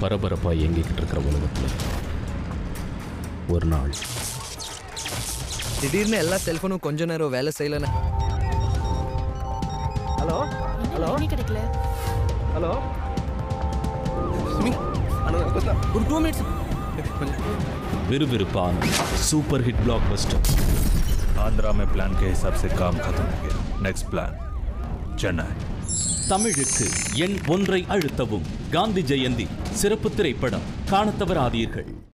பரபரப்பாக இயங்கிக்கிட்டு இருக்கிற உலகத்தில் ஒரு நாள் திடீர்னு எல்லா செல்போனும் கொஞ்ச நேரம் வேலை செய்யலன்னு ஹலோ என்ன லைனே கிடைக்கல ஹலோ ஒரு டூ மினிட்ஸ் விறுவிறுப்பான super hit blockbuster Andhra में प्लान के हिसाब से काम खत्म हो गया नेक्स्ट प्लान चेन्नई தமிழுக்கு எண் ஒன்றை அழுத்தவும் காந்தி ஜெயந்தி சிறப்பு திரைப்படம் காணத் தவறாதீர்கள்